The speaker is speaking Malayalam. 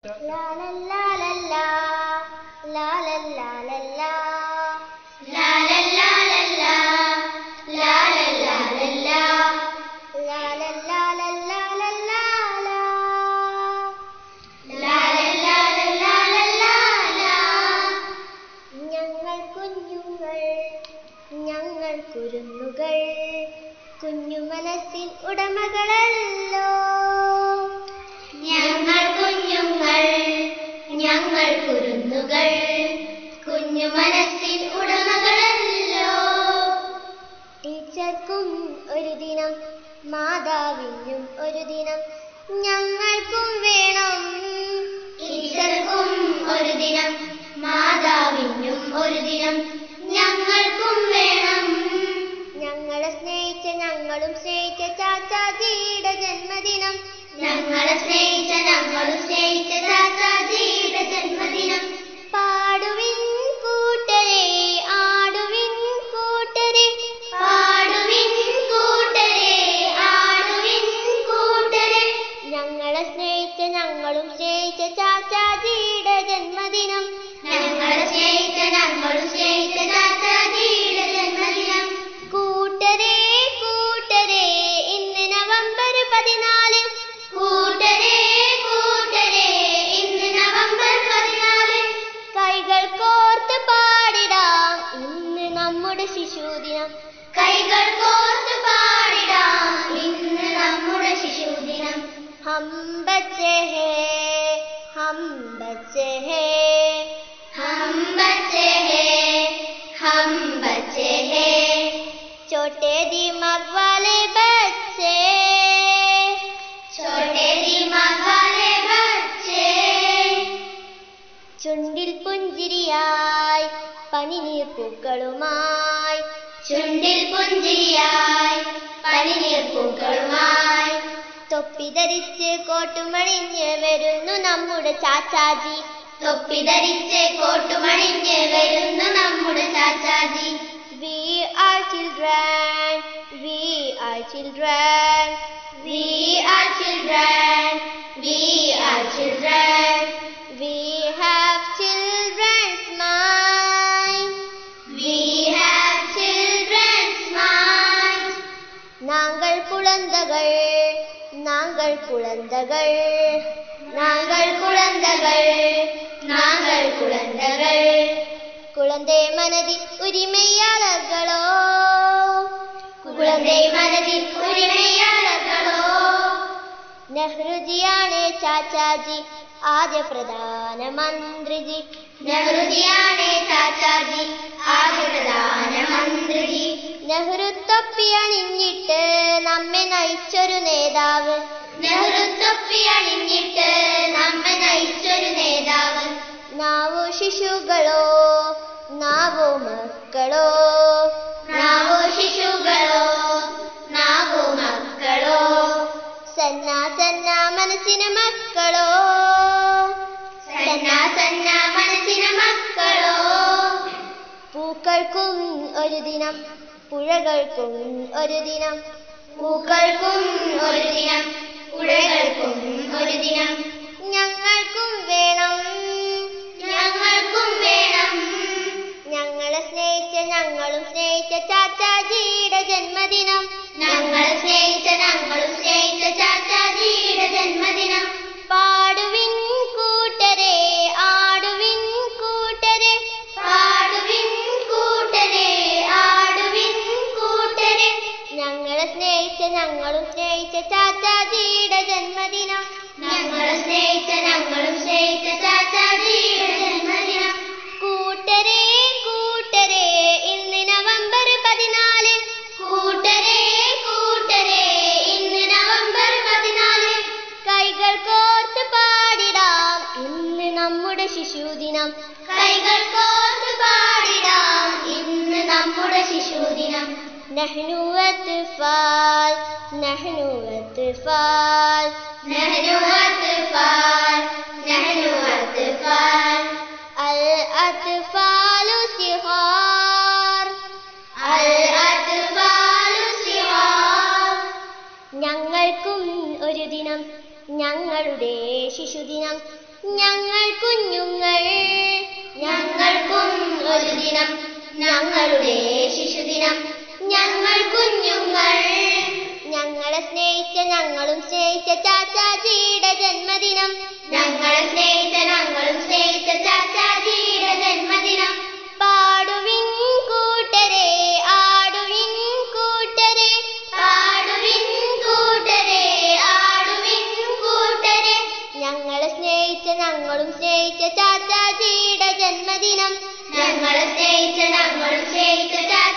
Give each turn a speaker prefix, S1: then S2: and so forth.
S1: ലാ ലാ ലാ ലാ ലാ. ലാ ലാ ലാ ലാ ലാ. ലാ ലാ ലാ ലാ ലാ. ലാ ലാ ലാ ലാ ലാ. ലാ ലാ ലാ ലാ ലാ ലാ ലാ ലാ. ലാ ലാ ലാ ലാ ലാ ലാ ലാ ലാ. ഞങ്ങൾ കുഞ്ഞുങ്ങൾ ഞങ്ങൾ കുരുന്നുകൾ കുഞ്ഞു മനസ്സിൻ ഉടമകളല്ലോ ഞങ്ങൾ കുഞ്ഞുങ്ങൾ ഞങ്ങൾ കുരുന്നുകൾ കുഞ്ഞു മനസ്സിൻ ഉടമകളല്ലോ ടീച്ചർക്കും ഒരു ദിനം മാതാവിനും ഒരു ദിനം ഞങ്ങൾക്കും വേണം ടീച്ചർക്കും ഒരു ദിനം മാതാവിനും ഒരു ദിനം ഞങ്ങൾക്കും വേണം ഞങ്ങളെ സ്നേഹിച്ച ഞങ്ങളും സ്നേഹിച്ച ചാച്ചാജിയുടെ ജന്മദിനം ഞങ്ങളെ സ്നേഹിച്ച ഞങ്ങളും സ്നേഹിച്ച ചാച്ചാജിയുടെ ജന്മദിനം പാടുവിൻ കൂട്ടരെ ആടുവിൻ കൂട്ടരെ പാടുവിൻ കൂട്ടരെ ആടുവിൻ കൂട്ടരെ ഞങ്ങളെ സ്നേഹിച്ച ഞങ്ങളും സ്നേഹിച്ച ചാച്ചാജിയുടെ ജന്മദിനം ഞങ്ങളെ സ്നേഹിച്ച ഞങ്ങളും സ്നേഹിച്ച ചാച്ചാജിയുടെ ജന്മദിനം കൂട്ടരെ കൂട്ടരെ ഇന്ന് നവംബർ പതിനാല് കൂട്ടരെ കൂട്ടരെ ഇന്ന് നവംബർ പതിനാല് കൈകൾ കോർത്ത് പാടിടാം ഇന്ന് നമ്മുടെ ശിശുദിനം കൈകൾ കോർത്ത് പാടിടാം ഇന്ന് നമ്മുടെ ശിശുദിനം ഹം ബച്ചേ ഹേ ഹം ബച്ചേ ഹേ ഹം ബച്ചേ ഹേ हम बच्चे हैं छोटे दिमाग वाले बच्चे छोटे दिमाग वाले बच्चे ചുണ്ടിൽ പുഞ്ചിരിയായി പനിനീർ പൂക്കളുമായി ചുണ്ടിൽ പുഞ്ചിരിയായി പനിനീർ പൂക്കളുമായി തൊപ്പി ധരിച്ച് കോട്ടുമണിഞ്ഞ് വരുന്നു നമ്മുടെ ചാച്ചാജി തൊപ്പി ധരിച്ച് കോട്ടുമണിഞ്ഞ് വരുന്നു നമ്മുടെ Chachaji we are children we are children we are children we are children we have children's mind we have children's mind நாங்கள் குழந்தைகள் நாங்கள் குழந்தைகள் நாங்கள் குழந்தைகள் நாங்கள் குழந்தைகள் குழந்தை மனதின் உரிமையாளர்களோ குழந்தை மனதின் உரிமையாளர்களോ നെഹ്റുജിയാണ് ചാച്ചാജി ആദ്യ പ്രധാനമന്ത്രിജി നെഹ്റുജിയാണ് ചാച്ചാജി ആദ്യ പ്രധാനമന്ത്രിജി നെഹ്റു തൊപ്പി അണിഞ്ഞിട്ട് നമ്മെ നയിച്ചൊരു നേതാവ് നെഹ്റു തൊപ്പി അണിഞ്ഞിട്ട് നമ്മെ നയിച്ചൊരു നേതാവ് നാവോ ശിശുകളോ നാവോ മക്കളോ നാവോ ശിശുകളോ നാവോ മക്കളോ സന്ന സന്ന മനസ്സിന് മക്കളോ സന്ന സന്ന മനസ്സിന് മക്കളോ പൂക്കൾക്കും ഒരു ദിനം പുഴകൾക്കും ഒരു ദിനം പൂക്കൾക്കും ഒരു ദിനം പുഴകൾക്കും ഒരു ദിനം ഞങ്ങൾക്കും വേണം ഞങ്ങൾക്കും വേണം ഞങ്ങളെ സ്നേഹിച്ച ഞങ്ങളും സ്നേഹിച്ച ചാച്ചാജിയുടെ ജന്മദിനം ഞങ്ങളെ സ്നേഹിച്ച ഞങ്ങളും സ്നേഹിച്ച ചാച്ചാജിയുടെ ജന്മദിനം പാടുവിൻ കൂട്ടരെ ആടുവിൻ കൂട്ടരെ പാടുവിൻ കൂട്ടരെ ആടുവിൻ കൂട്ടരെ ഞങ്ങളെ സ്നേഹിച്ച ഞങ്ങളും സ്നേഹിച്ച ചാച്ചാജിയുടെ ജന്മദിനം ഞങ്ങളെ സ്നേഹിച്ച ഞങ്ങളും സ്നേഹിച്ച ചാച്ചാജിയുടെ ജന്മദിനം കൂട്ടരെ കൂട്ടരെ ഇന്ന് നവംബർ പതിനാല് കൂട്ടരെ കൂട്ടരെ ഇന്ന് നവംബർ പതിനാല് കൈകൾ കോർത്ത് പാടിടാം ഇന്ന് നമ്മുടെ ശിശുദിനം കൈകൾ കോർത്ത് പാടിടാം ഇന്ന് നമ്മുടെ ശിശുദിനം നഹ്നു അത്ഫാൽ നഹ്നു അത്ഫാൽ നഹ്നു അത്ഫാൽ നഹ്നു അത്ഫാൽ അൽ അത്ഫാലു സിഹാർ അൽ അത്ഫാലു സിഹാർ ഞങ്ങൾക്കും ഒരു ദിനം ഞങ്ങളുടെ ശിശുദിനം ഞങ്ങൾ കുഞ്ഞുങ്ങൾ ഞങ്ങൾക്കും ഒരു ദിനം ഞങ്ങളുടെ ശിശുദിനം ഞങ്ങൾ കുഞ്ഞുങ്ങൾ ഞങ്ങളെ സ്നേഹിച്ച ഞങ്ങളും സ്നേഹിച്ച ചാച്ചാജിയുടെ ജന്മദിനം ഞങ്ങളെ സ്നേഹിച്ച ഞങ്ങളും സ്നേഹിച്ച ചാച്ചാജിയുടെ ജന്മദിനം പാടുവിൻ കൂട്ടരെ ആടുവിൻ കൂട്ടരെ പാടുവിൻ കൂട്ടരെ ആടുവിൻ കൂട്ടരെ ഞങ്ങളെ സ്നേഹിച്ച ഞങ്ങളും സ്നേഹിച്ച ചാച്ചാജിയുടെ ജന്മദിനം ഞങ്ങളെ സ്നേഹിച്ച ഞങ്ങളും സ്നേഹിച്ച ചാച്ചാ